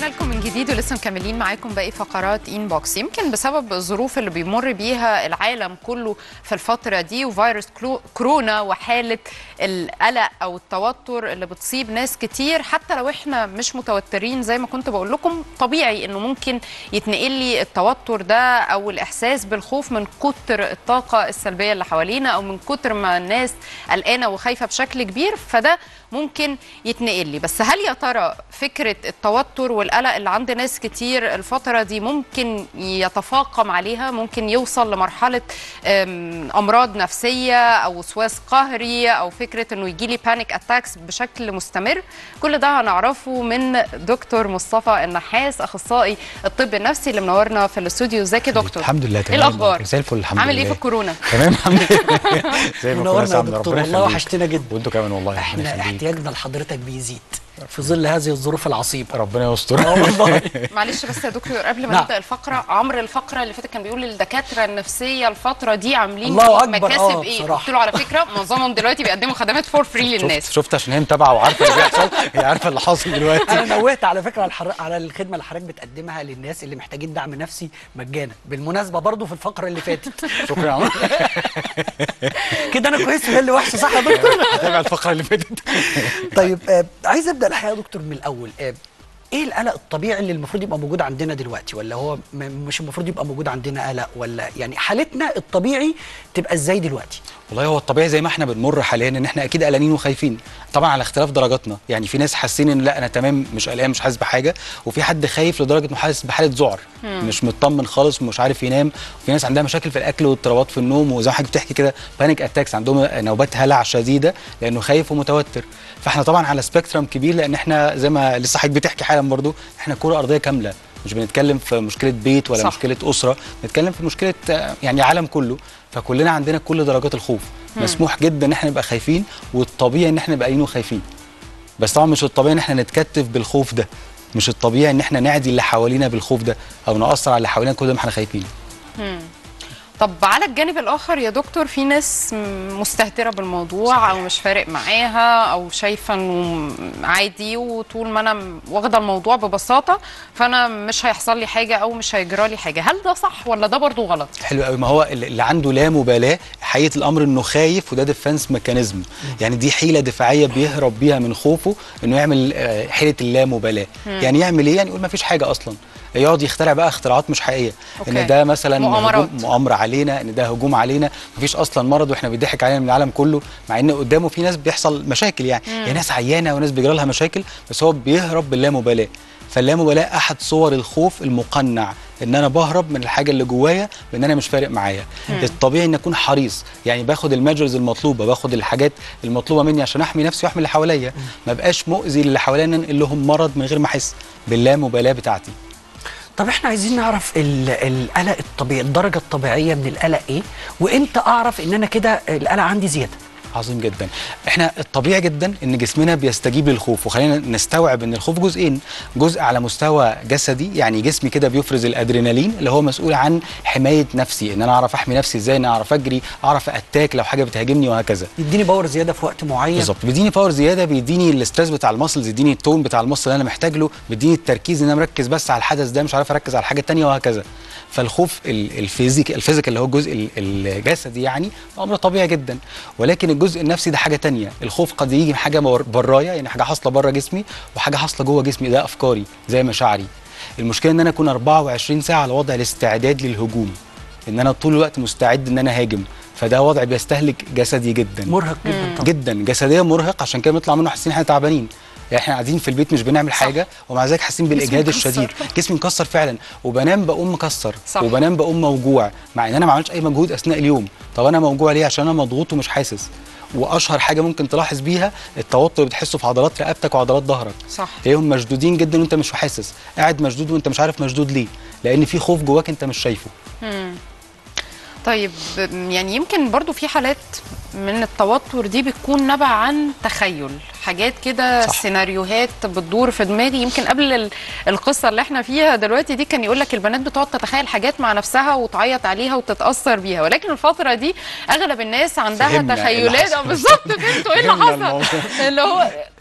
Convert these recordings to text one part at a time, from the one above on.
لكم من جديد ولسه مكملين معاكم باقي فقرات انبوكس يمكن بسبب الظروف اللي بيمر بيها العالم كله في الفتره دي وفيروس كلو- كورونا وحاله القلق او التوتر اللي بتصيب ناس كتير حتى لو احنا مش متوترين زي ما كنت بقول لكم طبيعي انه ممكن يتنقل لي التوتر ده او الاحساس بالخوف من كتر الطاقه السلبيه اللي حوالينا او من كتر ما الناس قلقانه وخايفه بشكل كبير فده ممكن يتنقل لي بس هل يا ترى فكره التوتر والقلق اللي عند ناس كتير الفتره دي ممكن يتفاقم عليها ممكن يوصل لمرحله أم، امراض نفسيه او وسواس قهري او فكره انه يجي لي بانيك اتاكس بشكل مستمر كل ده هنعرفه من دكتور مصطفى النحاس اخصائي الطب النفسي اللي منورنا في الاستوديو ازيك يا دكتور الحمد لله ايه تمام الاخبار زي الفل الحمد عامل لله ايه في الكورونا تمام الحمد لله زي ما منورنا كنا يا سامنا دكتور ربنا والله يخليك. وحشتنا جدا وانتوا كمان والله ربنا احنا يخليك. احتياجنا لحضرتك بيزيد في ظل هذه الظروف العصيبه ربنا يستر اه والله معلش بس يا دكتور قبل ما نعم. نبدا الفقره عمرو الفقره اللي فاتت كان بيقول الدكاتره النفسيه الفتره دي عاملين الله إيه؟ أكبر، مكاسب آه، ايه بصراحة. قلت له على فكره معظمهم دلوقتي بيقدموا خدمات فور فري شفت للناس شفت عشان هي متابعه وعارفه اللي بيحصل هي عارفه اللي حاصل دلوقتي انا نوهت على فكره على, الحر... على الخدمه اللي حضرتك بتقدمها للناس اللي محتاجين دعم نفسي مجانا بالمناسبه برضو في الفقره اللي فاتت شكرا يا عمر كده انا كويس في اللي وحش صح يا دكتور هتابع الفقره اللي فاتت طيب آه عايز ابدا الحقيقه يا دكتور من الاول آه ايه القلق الطبيعي اللي المفروض يبقى موجود عندنا دلوقتي ولا هو م- مش المفروض يبقى موجود عندنا قلق ولا يعني حالتنا الطبيعي تبقى ازاي دلوقتي والله هو الطبيعي زي ما احنا بنمر حاليا ان احنا اكيد قلقانين وخايفين طبعا على اختلاف درجاتنا يعني في ناس حاسين ان لا انا تمام مش قلقان مش حاسس بحاجه وفي حد خايف لدرجه انه حاسس بحاله ذعر مش مطمن خالص ومش عارف ينام وفي ناس عندها مشاكل في الاكل واضطرابات في النوم وزي ما حضرتك بتحكي كده بانيك اتاكس عندهم نوبات هلع شديده لانه خايف ومتوتر فاحنا طبعا على سبيكترم كبير لان احنا زي ما لسه حضرتك بتحكي حالا برضو احنا كره ارضيه كامله مش بنتكلم في مشكله بيت ولا صح. صح. مشكله اسره بنتكلم في مشكله آه، يعني عالم كله فكلنا عندنا كل درجات الخوف مسموح جدا ان احنا نبقى خايفين والطبيعي ان احنا نبقى قايلين وخايفين بس طبعا مش الطبيعي ان احنا نتكتف بالخوف ده مش الطبيعي ان احنا نعدي اللي حوالينا بالخوف ده او ناثر على اللي حوالينا كل ده ما احنا خايفين طب على الجانب الاخر يا دكتور في ناس م- مستهتره بالموضوع صحيح. او مش فارق معاها او شايفه انه عادي وطول ما انا م- واخده الموضوع ببساطه فانا مش هيحصل لي حاجه او مش هيجرى لي حاجه هل ده صح ولا ده برضو غلط حلو قوي ما هو اللي اللي عنده لا مبالاه حقيقه الامر انه خايف وده ديفنس ميكانيزم يعني دي حيله دفاعيه بيهرب بيها من خوفه انه يعمل آه، حيله اللامبالاه يعني يعمل ايه يعني يقول ما فيش حاجه اصلا يقعد يخترع بقى اختراعات مش حقيقيه أوكي. ان ده مثلا مؤامرات. هجوم- مؤامره علينا ان ده هجوم علينا مفيش اصلا مرض واحنا بيضحك علينا من العالم كله مع ان قدامه في ناس بيحصل مشاكل يعني يعني ناس عيانه وناس بيجرى لها مشاكل بس هو بيهرب باللامبالاه فاللامبالاه احد صور الخوف المقنع ان انا بهرب من الحاجه اللي جوايا بان انا مش فارق معايا الطبيعي ان اكون حريص يعني باخد الميجرز المطلوبه باخد الحاجات المطلوبه مني عشان احمي نفسي واحمي اللي حواليا ما بقاش مؤذي للي حواليا إن انقل لهم مرض من غير ما احس باللامبالاه بتاعتي طب احنا عايزين نعرف ال- القلق الطبيعي الدرجه الطبيعيه من القلق ايه وامتى اعرف ان انا كده القلق عندي زياده عظيم جدا احنا الطبيعي جدا ان جسمنا بيستجيب للخوف وخلينا نستوعب ان الخوف جزئين جزء على مستوى جسدي يعني جسمي كده بيفرز الادرينالين اللي هو مسؤول عن حمايه نفسي ان انا اعرف احمي نفسي ازاي ان أنا اعرف اجري اعرف اتاك لو حاجه بتهاجمني وهكذا يديني باور زياده في وقت معين بالظبط بيديني باور زياده بيديني الاستريس بتاع المسلز يديني التون بتاع المسل اللي انا محتاج له بيديني التركيز ان انا مركز بس على الحدث ده مش عارف اركز على حاجه تانية وهكذا فالخوف ال- الفيزيك الفيزيك اللي هو الجزء ال- الجسدي يعني امر طبيعي جدا ولكن الجزء النفسي ده حاجه تانية الخوف قد يجي من حاجه بر- برايا يعني حاجه حاصله بره جسمي وحاجه حاصله جوه جسمي ده افكاري زي مشاعري المشكله ان انا اكون 24 ساعه على وضع الاستعداد للهجوم ان انا طول الوقت مستعد ان انا هاجم فده وضع بيستهلك جسدي جدا مرهق جدا طبعا جدا جسديا مرهق عشان كده بنطلع منه حاسين احنا تعبانين يعني احنا قاعدين في البيت مش بنعمل حاجه ومع ذلك حاسين بالاجهاد مكسر. الشديد جسمي مكسر فعلا وبنام بقوم مكسر صح. وبنام بقوم موجوع مع ان انا ما عملتش اي مجهود اثناء اليوم طب انا موجوع ليه عشان انا مضغوط ومش حاسس واشهر حاجه ممكن تلاحظ بيها التوتر اللي بتحسه في عضلات رقبتك وعضلات ظهرك صح تلاقيهم مشدودين جدا وانت مش حاسس قاعد مشدود وانت مش عارف مشدود ليه لان في خوف جواك انت مش شايفه طيب يعني يمكن برضو في حالات من التوتر دي بتكون نبع عن تخيل حاجات كده صح. سيناريوهات بتدور في دماغي يمكن قبل ال- القصة اللي احنا فيها دلوقتي دي كان يقول لك البنات بتقعد تتخيل حاجات مع نفسها وتعيط عليها وتتأثر بيها ولكن الفترة دي أغلب الناس عندها فهمنا إيه اللي تخيلات حصل. آه، بالظبط فهمتوا ايه اللي فهمنا حصل الموضوع. اللي هو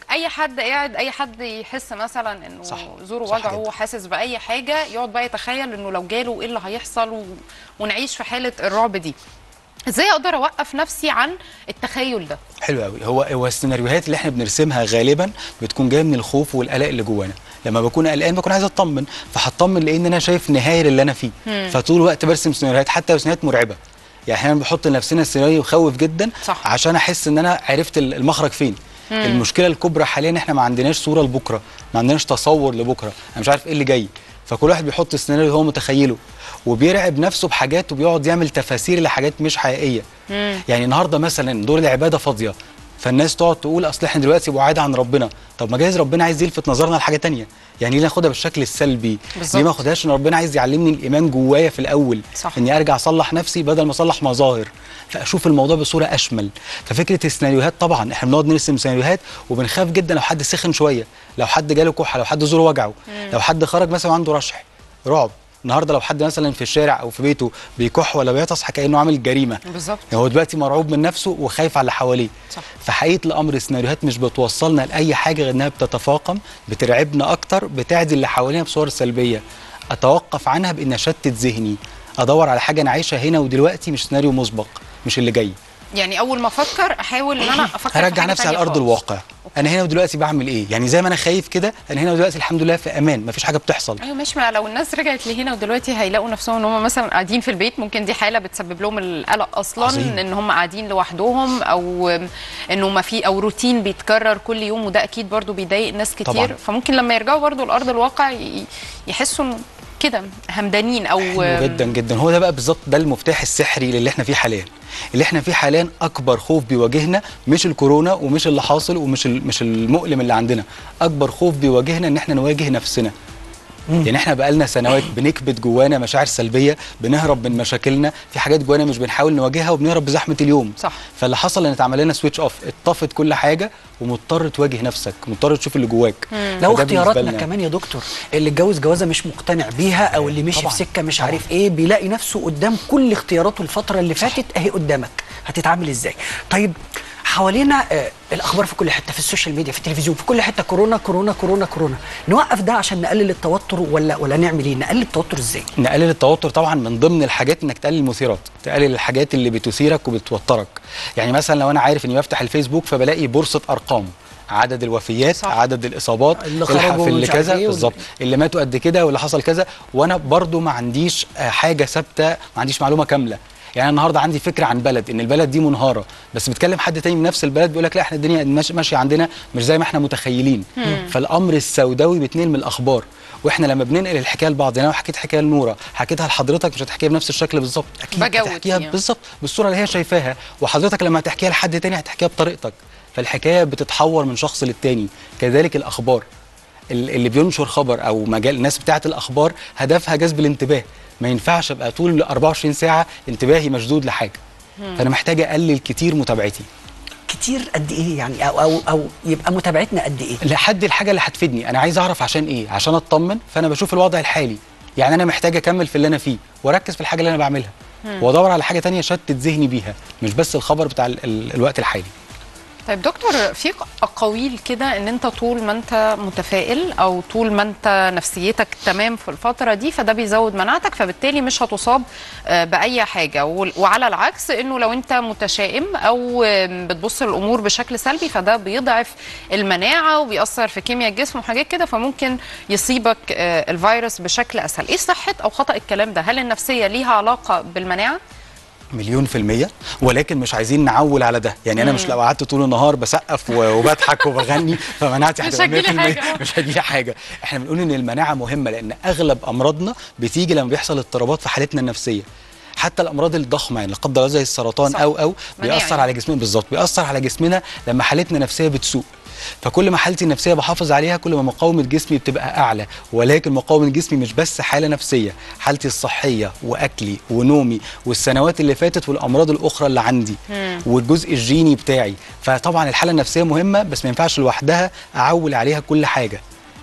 اي حد قاعد اي حد يحس مثلا انه صح. زوره صح وجعه جدا. حاسس باي حاجه يقعد بقى يتخيل انه لو جاله ايه اللي هيحصل و... ونعيش في حاله الرعب دي ازاي اقدر اوقف نفسي عن التخيل ده حلو قوي هو هو السيناريوهات اللي احنا بنرسمها غالبا بتكون جايه من الخوف والقلق اللي جوانا لما بكون قلقان بكون عايز اطمن فهطمن لان انا شايف نهايه اللي انا فيه فطول الوقت برسم سيناريوهات حتى لو سيناريوهات مرعبه يعني احيانا بنحط لنفسنا السيناريو يخوف جدا صح. عشان احس ان انا عرفت ال- المخرج فين المشكله الكبرى حاليا احنا ما عندناش صوره لبكره ما عندناش تصور لبكره انا مش عارف ايه اللي جاي فكل واحد بيحط السيناريو اللي هو متخيله وبيرعب نفسه بحاجات وبيقعد يعمل تفاسير لحاجات مش حقيقيه يعني النهارده مثلا دور العباده فاضيه فالناس تقعد تقول اصل احنا دلوقتي بعاد عن ربنا طب ما جايز ربنا عايز يلفت نظرنا لحاجه تانية يعني ليه ناخدها بالشكل السلبي بالظبط. ليه ما اخدهاش ان ربنا عايز يعلمني الايمان جوايا في الاول صح. اني ارجع اصلح نفسي بدل ما اصلح مظاهر فاشوف الموضوع بصوره اشمل ففكره السيناريوهات طبعا احنا بنقعد نرسم سيناريوهات وبنخاف جدا لو حد سخن شويه لو حد جاله كحه لو حد زوره وجعه لو حد خرج مثلا عنده رشح رعب النهارده لو حد مثلا في الشارع او في بيته بيكح ولا بيعطس كانه عامل جريمه بالظبط يعني هو دلوقتي مرعوب من نفسه وخايف على اللي حواليه صح. فحقيقه الامر السيناريوهات مش بتوصلنا لاي حاجه غير انها بتتفاقم بترعبنا اكتر بتعدي اللي حوالينا بصور سلبيه اتوقف عنها بان اشتت ذهني ادور على حاجه انا عايشها هنا ودلوقتي مش سيناريو مسبق مش اللي جاي يعني اول ما افكر احاول ان انا افكر في هرجع حاجة نفسي على تانية ارض خالص. الواقع انا هنا ودلوقتي بعمل ايه يعني زي ما انا خايف كده انا هنا ودلوقتي الحمد لله في امان مفيش حاجه بتحصل ايوه ماشي ما لو الناس رجعت لهنا ودلوقتي هيلاقوا نفسهم ان هم مثلا قاعدين في البيت ممكن دي حاله بتسبب لهم القلق اصلا عظيم. ان هم قاعدين لوحدهم او انه ما في او روتين بيتكرر كل يوم وده اكيد برضو بيضايق ناس كتير طبعاً. فممكن لما يرجعوا برضو لارض الواقع ي- يحسوا انه كده همدانين او حلو جدا جدا هو ده بقى بالظبط ده المفتاح السحري للي احنا فيه حاليا اللي احنا فيه حاليا اكبر خوف بيواجهنا مش الكورونا ومش اللي حاصل ومش ال- مش المؤلم اللي عندنا اكبر خوف بيواجهنا ان احنا نواجه نفسنا يعني احنا بقالنا سنوات بنكبت جوانا مشاعر سلبيه بنهرب من مشاكلنا في حاجات جوانا مش بنحاول نواجهها وبنهرب بزحمه اليوم صح. فاللي حصل ان اتعمل لنا سويتش اوف اتطفت كل حاجه ومضطر تواجه نفسك مضطر تشوف اللي جواك لو فده بالنسبة اختياراتنا لنا- كمان يا دكتور اللي اتجوز جوازه مش مقتنع بيها او اللي مشي طبعاً. في سكه مش طبعاً. عارف ايه بيلاقي نفسه قدام كل اختياراته الفتره اللي فاتت اهي قدامك هتتعامل ازاي طيب حوالينا آه الاخبار في كل حته في السوشيال ميديا في التلفزيون في كل حته كورونا كورونا كورونا كورونا نوقف ده عشان نقلل التوتر ولا ولا نعمل ايه نقلل التوتر ازاي نقلل التوتر طبعا من ضمن الحاجات انك تقلل المثيرات تقلل الحاجات اللي بتثيرك وبتوترك يعني مثلا لو انا عارف اني بفتح الفيسبوك فبلاقي بورصه ارقام عدد الوفيات صح. صح. عدد الاصابات اللي خرجوا في اللي ومش عارف كذا إيه وال- بالظبط اللي ماتوا قد كده واللي حصل كذا وانا برضو ما عنديش آه، حاجه ثابته ما عنديش معلومه كامله يعني أنا النهارده عندي فكره عن بلد ان البلد دي منهاره بس بتكلم حد تاني من نفس البلد بيقول لك لا احنا الدنيا ماشيه ماشيه عندنا مش زي ما احنا متخيلين فالامر السوداوي بيتنقل من الاخبار واحنا لما بننقل الحكايه لبعض يعني انا لو حكيت حكايه لنوره حكيتها لحضرتك مش هتحكيها بنفس الشكل بالظبط اكيد بجود هتحكيها فيها. بالظبط بالصوره اللي هي شايفاها وحضرتك لما هتحكيها لحد تاني هتحكيها بطريقتك فالحكايه بتتحور من شخص للتاني كذلك الاخبار ال- اللي بينشر خبر او مجال الناس بتاعه الاخبار هدفها جذب الانتباه ما ينفعش ابقى طول 24 ساعه انتباهي مشدود لحاجه فانا محتاج اقلل كتير متابعتي كتير قد ايه يعني او او او يبقى متابعتنا قد ايه لحد الحاجه اللي هتفيدني انا عايز اعرف عشان ايه عشان اطمن فانا بشوف الوضع الحالي يعني انا محتاج اكمل في اللي انا فيه واركز في الحاجه اللي انا بعملها وادور على حاجه تانية شتت ذهني بيها مش بس الخبر بتاع ال ال الوقت الحالي طيب دكتور في اقاويل كده ان انت طول ما انت متفائل او طول ما انت نفسيتك تمام في الفتره دي فده بيزود مناعتك فبالتالي مش هتصاب آه، باي حاجه وال- وعلى العكس انه لو انت متشائم او آم، بتبص للامور بشكل سلبي فده بيضعف المناعه وبيأثر في كيمياء الجسم وحاجات كده فممكن يصيبك آه، الفيروس بشكل اسهل ايه صحه او خطا الكلام ده هل النفسيه ليها علاقه بالمناعه مليون في المية ولكن مش عايزين نعول على ده يعني أنا مش لو قعدت طول النهار بسقف و- وبضحك وبغني فمناعتي مش هتبقى هتجيلي 100% حاجة. مش هتجيلي حاجة احنا بنقول إن المناعة مهمة لأن أغلب أمراضنا بتيجي لما بيحصل اضطرابات في حالتنا النفسية حتى الامراض الضخمه يعني لا قدر الله زي السرطان صح. او او مناعي. بيأثر على جسمنا بالظبط بيأثر على جسمنا لما حالتنا النفسيه بتسوء فكل ما حالتي النفسيه بحافظ عليها كل ما مقاومه جسمي بتبقى اعلى ولكن مقاومه جسمي مش بس حاله نفسيه حالتي الصحيه واكلي ونومي والسنوات اللي فاتت والامراض الاخرى اللي عندي والجزء الجيني بتاعي فطبعا الحاله النفسيه مهمه بس ما ينفعش لوحدها اعول عليها كل حاجه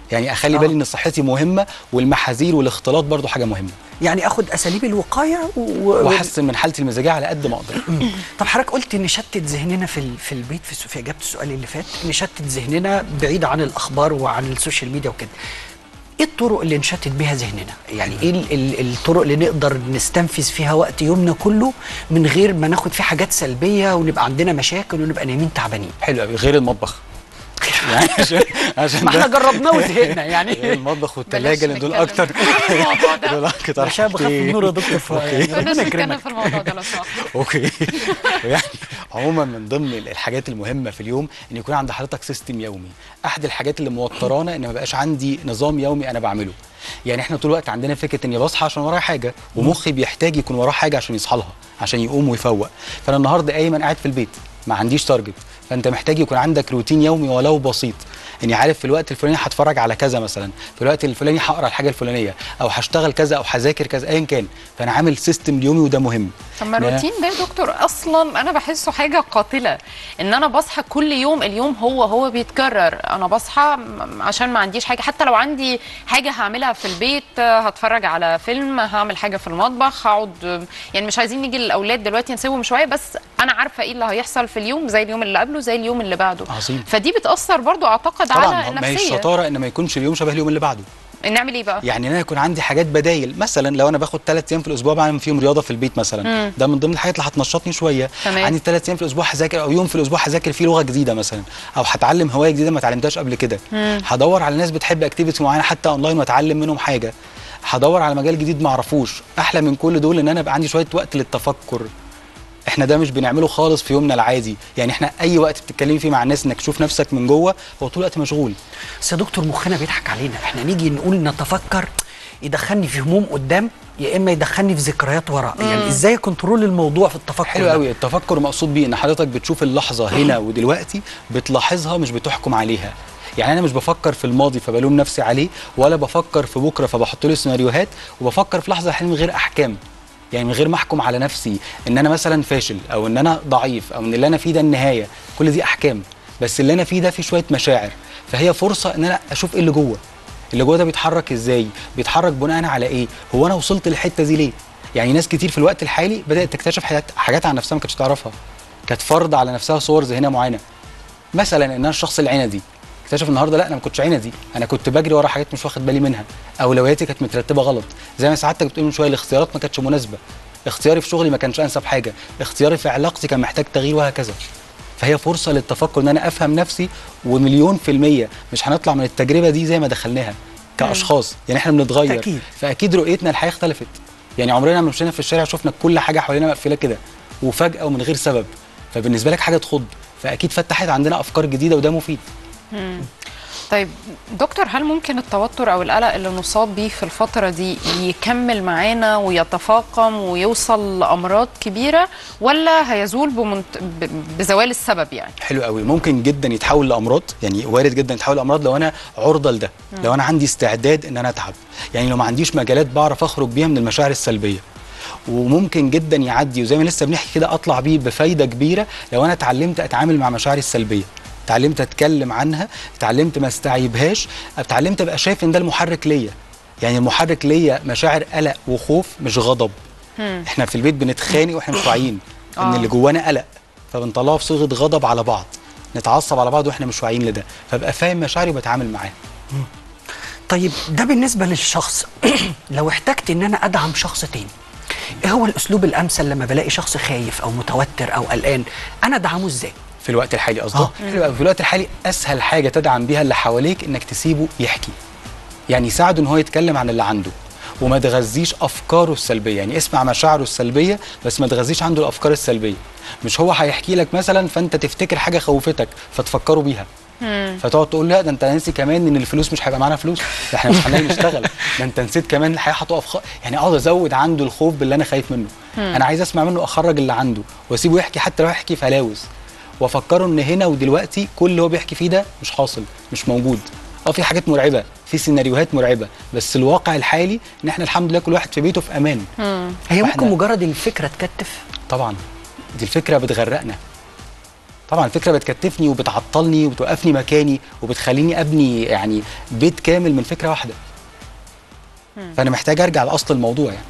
يعني اخلي آه. بالي ان صحتي مهمه والمحاذير والاختلاط برضو حاجه مهمه يعني اخد اساليب الوقايه و... و... واحسن من حالتي المزاجيه على قد ما اقدر طب حضرتك قلت نشتت ذهننا في ال- في البيت في, الس- في اجابه السؤال اللي فات نشتت ذهننا بعيد عن الاخبار وعن السوشيال ميديا وكده ايه الطرق اللي نشتت بيها ذهننا يعني ايه ال- ال- الطرق اللي نقدر نستنفذ فيها وقت يومنا كله من غير ما ناخد فيه حاجات سلبيه ونبقى عندنا مشاكل ونبقى نايمين تعبانين حلو قوي غير المطبخ يعني عشان عشان ما احنا ده- جربناه وزهقنا غير يعني المطبخ والثلاجه بلاش لان دول نتكلم اكتر في الموضوع ده. دول اكتر عشان بخاف من النور يا دكتور ف- يعني كنا ربنا بنتكلم يكرمك في الموضوع ده لو سمحت اوكي يعني عموما من ضمن الحاجات المهمه في اليوم ان يكون عند حضرتك سيستم يومي احد الحاجات اللي موترانا ان ما بقاش عندي نظام يومي انا بعمله يعني احنا طول الوقت عندنا فكره اني بصحى عشان ورايا حاجه ومخي بيحتاج يكون وراه حاجه عشان يصحى لها عشان يقوم ويفوق فانا النهارده قايم أنا قاعد في البيت ما عنديش تارجت فانت محتاج يكون عندك روتين يومي ولو بسيط اني عارف في الوقت الفلاني هتفرج على كذا مثلا في الوقت الفلاني هقرا الحاجه الفلانيه او هشتغل كذا او هذاكر كذا ايا كان فانا عامل سيستم يومي وده مهم طب ما إن أنا- الروتين ده يا دكتور اصلا انا بحسه حاجه قاتله ان انا بصحى كل يوم اليوم هو هو بيتكرر انا بصحى م- عشان ما عنديش حاجه حتى لو عندي حاجه هعملها في البيت آه، هتفرج على فيلم هعمل حاجه في المطبخ هقعد آه، يعني مش عايزين نيجي للاولاد دلوقتي نسيبهم شويه بس انا عارفه ايه اللي هيحصل في اليوم زي اليوم اللي قبله زي اليوم اللي بعده عظيم. فدي بتاثر برضو اعتقد طبعا على ما هي النفسيه الشطاره ان ما يكونش اليوم شبه اليوم اللي بعده نعمل ايه بقى يعني ان انا يكون عندي حاجات بدايل مثلا لو انا باخد ثلاث ايام في الاسبوع بعمل فيهم رياضه في البيت مثلا ده من ضمن الحاجات اللي هتنشطني شويه تمام. عندي ثلاث ايام في الاسبوع هذاكر او يوم في الاسبوع هذاكر فيه لغه جديده مثلا او هتعلم هوايه جديده ما اتعلمتهاش قبل كده هدور على ناس بتحب اكتيفيتي معينه حتى اونلاين واتعلم منهم حاجه هدور على مجال جديد ما اعرفوش احلى من كل دول ان انا يبقى عندي شويه وقت للتفكر احنا ده مش بنعمله خالص في يومنا العادي يعني احنا اي وقت بتتكلمي فيه مع الناس انك تشوف نفسك من جوه هو طول الوقت مشغول بس يا دكتور مخنا بيضحك علينا احنا نيجي نقول نتفكر يدخلني في هموم قدام يا اما يدخلني في ذكريات ورا يعني ازاي كنترول الموضوع في التفكر حلو ده؟ قوي التفكر مقصود بيه ان حضرتك بتشوف اللحظه هنا ودلوقتي بتلاحظها مش بتحكم عليها يعني انا مش بفكر في الماضي فبلوم نفسي عليه ولا بفكر في بكره فبحط له سيناريوهات وبفكر في لحظه الحين من غير احكام يعني من غير ما احكم على نفسي ان انا مثلا فاشل او ان انا ضعيف او ان اللي انا فيه ده النهايه كل دي احكام بس اللي انا فيه ده فيه شويه مشاعر فهي فرصه ان انا اشوف ايه اللي جوه اللي جوه ده بيتحرك ازاي بيتحرك بناء على ايه هو انا وصلت للحته دي ليه يعني ناس كتير في الوقت الحالي بدات تكتشف حاجات حاجات عن نفسها ما كانتش تعرفها كانت فرض على نفسها صور ذهنيه معينه مثلا ان انا الشخص العندي اكتشف النهارده لا انا ما كنتش عندي انا كنت بجري ورا حاجات مش واخد بالي منها اولوياتي كانت مترتبه غلط زي ما سعادتك بتقول من شويه الاختيارات ما كانتش مناسبه اختياري في شغلي ما كانش انسب حاجه اختياري في علاقتي كان محتاج تغيير وهكذا فهي فرصه للتفكر ان انا افهم نفسي ومليون في الميه مش هنطلع من التجربه دي زي ما دخلناها كاشخاص يعني احنا بنتغير أكيد. فاكيد رؤيتنا الحياه اختلفت يعني عمرنا ما مشينا في الشارع شفنا كل حاجه حوالينا مقفله كده وفجاه ومن غير سبب فبالنسبه لك حاجه تخض فاكيد فتحت عندنا افكار جديده وده مفيد طيب دكتور هل ممكن التوتر او القلق اللي نصاب بيه في الفتره دي يكمل معانا ويتفاقم ويوصل لامراض كبيره ولا هيزول بمنت... ب... بزوال السبب يعني حلو قوي ممكن جدا يتحول لامراض يعني وارد جدا يتحول لامراض لو انا عرضه لده لو انا عندي استعداد ان انا اتعب يعني لو ما عنديش مجالات بعرف اخرج بيها من المشاعر السلبيه وممكن جدا يعدي وزي ما لسه بنحكي كده اطلع بيه بفايده كبيره لو انا اتعلمت اتعامل مع مشاعري السلبيه اتعلمت اتكلم عنها اتعلمت ما استعيبهاش اتعلمت ابقى شايف ان ده المحرك ليا يعني المحرك ليا مشاعر قلق وخوف مش غضب احنا في البيت بنتخانق واحنا مش واعيين ان آه. اللي جوانا قلق فبنطلعه في صيغه غضب على بعض نتعصب على بعض واحنا مش واعيين لده فابقى فاهم مشاعري وبتعامل معاها طيب ده بالنسبه للشخص لو احتجت ان انا ادعم شخص تاني ايه هو الاسلوب الامثل لما بلاقي شخص خايف او متوتر او قلقان انا ادعمه ازاي في الوقت الحالي قصدك آه. حلو قوي. في الوقت الحالي اسهل حاجه تدعم بيها اللي حواليك انك تسيبه يحكي يعني ساعده ان هو يتكلم عن اللي عنده وما تغذيش افكاره السلبيه يعني اسمع مشاعره السلبيه بس ما تغذيش عنده الافكار السلبيه مش هو هيحكي لك مثلا فانت تفتكر حاجه خوفتك فتفكره بيها فتقعد تقول لا ده انت ناسي كمان ان الفلوس مش هيبقى معانا فلوس ده احنا مش هنلاقي نشتغل ده انت نسيت كمان الحياه هتقف خ... يعني اقعد ازود عنده الخوف باللي انا خايف منه انا عايز اسمع منه اخرج اللي عنده واسيبه يحكي حتى لو يحكي فلاوس وافكره ان هنا ودلوقتي كل اللي هو بيحكي فيه ده مش حاصل مش موجود اه في حاجات مرعبه في سيناريوهات مرعبه بس الواقع الحالي ان احنا الحمد لله كل واحد في بيته في امان هي وإحنا- ممكن مجرد الفكره تكتف طبعا دي الفكره بتغرقنا طبعا الفكره بتكتفني وبتعطلني وبتوقفني مكاني وبتخليني ابني يعني بيت كامل من فكره واحده فانا محتاج ارجع لاصل الموضوع يعني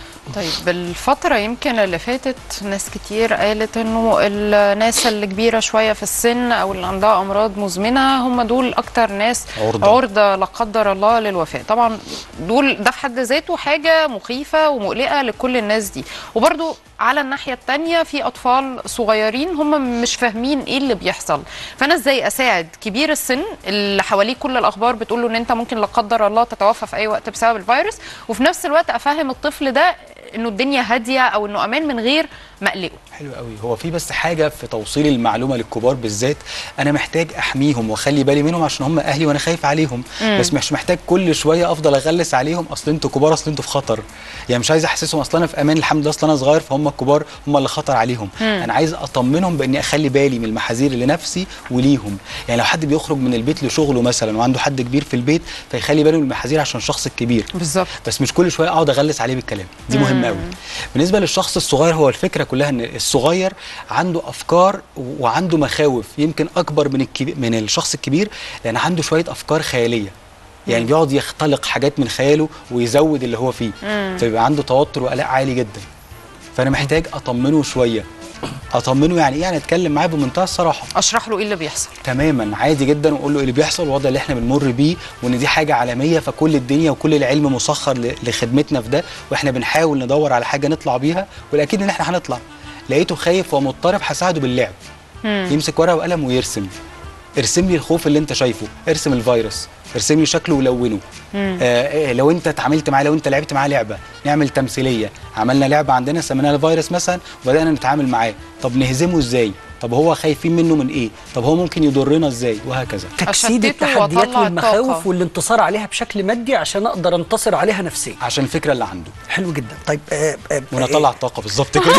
طيب الفترة يمكن اللي فاتت ناس كتير قالت انه الناس اللي كبيرة شوية في السن او اللي عندها امراض مزمنة هم دول اكتر ناس عرضة. عرضة لا قدر الله للوفاة طبعا دول ده في حد ذاته حاجة مخيفة ومقلقة لكل الناس دي وبرضو على الناحية التانية في أطفال صغيرين هم مش فاهمين إيه اللي بيحصل فأنا إزاي أساعد كبير السن اللي حواليه كل الأخبار بتقول له إن أنت ممكن لا قدر الله تتوفى في أي وقت بسبب الفيروس وفي نفس الوقت أفهم الطفل ده إنه الدنيا هادية أو إنه أمان من غير ما أقلقه حلو قوي هو في بس حاجه في توصيل المعلومه للكبار بالذات انا محتاج احميهم واخلي بالي منهم عشان هم اهلي وانا خايف عليهم مم. بس مش محتاج كل شويه افضل اغلس عليهم اصل انتوا كبار اصل انتوا في خطر يعني مش عايز احسسهم اصل انا في امان الحمد لله اصل انا صغير فهم الكبار هم اللي خطر عليهم مم. انا عايز اطمنهم باني اخلي بالي من المحاذير لنفسي وليهم يعني لو حد بيخرج من البيت لشغله مثلا وعنده حد كبير في البيت فيخلي باله من المحاذير عشان الشخص الكبير بالظبط بس مش كل شويه اقعد اغلس عليه بالكلام دي مهمه قوي بالنسبه للشخص الصغير هو الفكره كلها ان الصغير عنده افكار وعنده مخاوف يمكن اكبر من الكبير من الشخص الكبير لان عنده شويه افكار خياليه يعني بيقعد يختلق حاجات من خياله ويزود اللي هو فيه مم. فيبقى عنده توتر وقلق عالي جدا فانا محتاج اطمنه شويه اطمنه يعني ايه يعني اتكلم معاه بمنتهى الصراحه أشرح له إيه اللي بيحصل تماما عادي جدا واقول له إيه اللي بيحصل الوضع اللي احنا بنمر بيه وان دي حاجه عالميه فكل الدنيا وكل العلم مسخر ل- لخدمتنا في ده واحنا بنحاول ندور على حاجه نطلع بيها والاكيد ان احنا هنطلع لقيته خايف ومضطرب هساعده باللعب مم. يمسك ورقه وقلم ويرسم ارسم لي الخوف اللي انت شايفه ارسم الفيروس ارسم لي شكله ولونه مم. آه آه، لو انت اتعاملت معاه لو انت لعبت معاه لعبه نعمل تمثيليه عملنا لعبه عندنا سميناها الفيروس مثلا وبدانا نتعامل معاه طب نهزمه ازاي طب هو خايفين منه من ايه طب هو ممكن يضرنا ازاي وهكذا تجسيد أشتته التحديات وأطلع والمخاوف الطاقة. والانتصار عليها بشكل مادي عشان اقدر انتصر عليها نفسيا عشان الفكره اللي عنده حلو جدا طيب آه آه ونطلع الطاقه بالظبط كده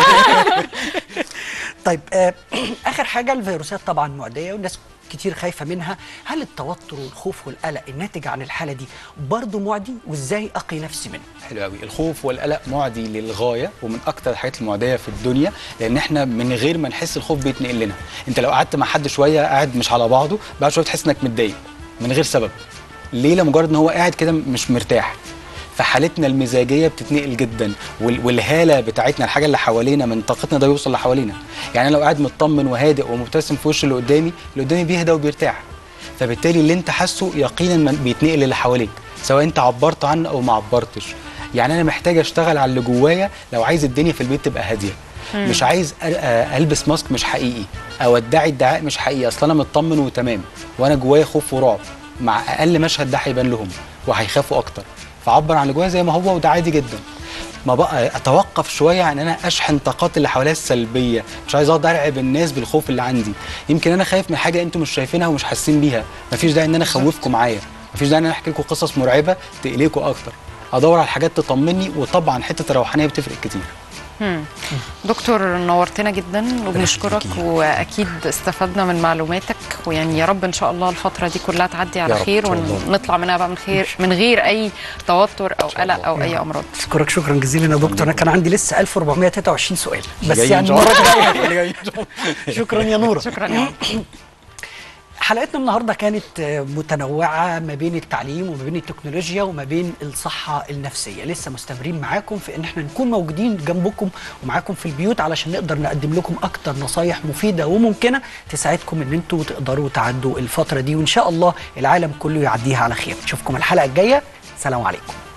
طيب آه اخر حاجه الفيروسات طبعا معديه والناس كتير خايفه منها هل التوتر والخوف والقلق الناتج عن الحاله دي برضه معدي وازاي اقي نفسي منه حلو قوي الخوف والقلق معدي للغايه ومن اكتر الحاجات المعديه في الدنيا لان احنا من غير ما نحس الخوف بيتنقل لنا انت لو قعدت مع حد شويه قاعد مش على بعضه بعد شويه تحس انك متضايق من غير سبب ليه لمجرد ان هو قاعد كده مش مرتاح فحالتنا المزاجيه بتتنقل جدا وال- والهاله بتاعتنا الحاجه اللي حوالينا من طاقتنا ده يوصل لحوالينا يعني أنا لو قاعد مطمن وهادئ ومبتسم في وش اللي قدامي اللي قدامي بيهدى وبيرتاح فبالتالي اللي انت حاسه يقينا من- بيتنقل للي حواليك سواء انت عبرت عنه او ما عبرتش يعني انا محتاج اشتغل على اللي جوايا لو عايز الدنيا في البيت تبقى هاديه مش عايز أ- أ- البس ماسك مش حقيقي او ادعي ادعاء مش حقيقي اصل انا مطمن وتمام وانا جوايا خوف ورعب مع اقل مشهد ده هيبان لهم وهيخافوا اكتر فعبر عن اللي جوايا زي ما هو وده عادي جدا ما بقى اتوقف شويه عن ان انا اشحن طاقات اللي حواليا السلبيه مش عايز اقعد ارعب الناس بالخوف اللي عندي يمكن انا خايف من حاجه انتم مش شايفينها ومش حاسين بيها مفيش داعي ان انا اخوفكم معايا مفيش داعي ان انا احكي لكم قصص مرعبه تقلقكم اكتر ادور على حاجات تطمني وطبعا حته الروحانيه بتفرق كتير مم. دكتور نورتنا جدا وبنشكرك يخليكي. واكيد استفدنا من معلوماتك ويعني يا رب ان شاء الله الفتره دي كلها تعدي على يا رب، خير إن شاء الله. ونطلع منها بقى من خير من غير اي توتر او شاء قلق الله. او اي امراض اشكرك شكرا جزيلا يا دكتور انا كان عندي لسه 1423 سؤال بس جاي إن يعني شاء المره الله. الجايه اللي جاي إن شاء الله. شكرا يا نوره شكرا يا رب حلقتنا النهارده كانت آه، متنوعه ما بين التعليم وما بين التكنولوجيا وما بين الصحه النفسيه لسه مستمرين معاكم في ان احنا نكون موجودين جنبكم ومعاكم في البيوت علشان نقدر نقدم لكم اكتر نصايح مفيده وممكنه تساعدكم ان انتوا تقدروا تعدوا الفتره دي وان شاء الله العالم كله يعديها على خير نشوفكم الحلقه الجايه سلام عليكم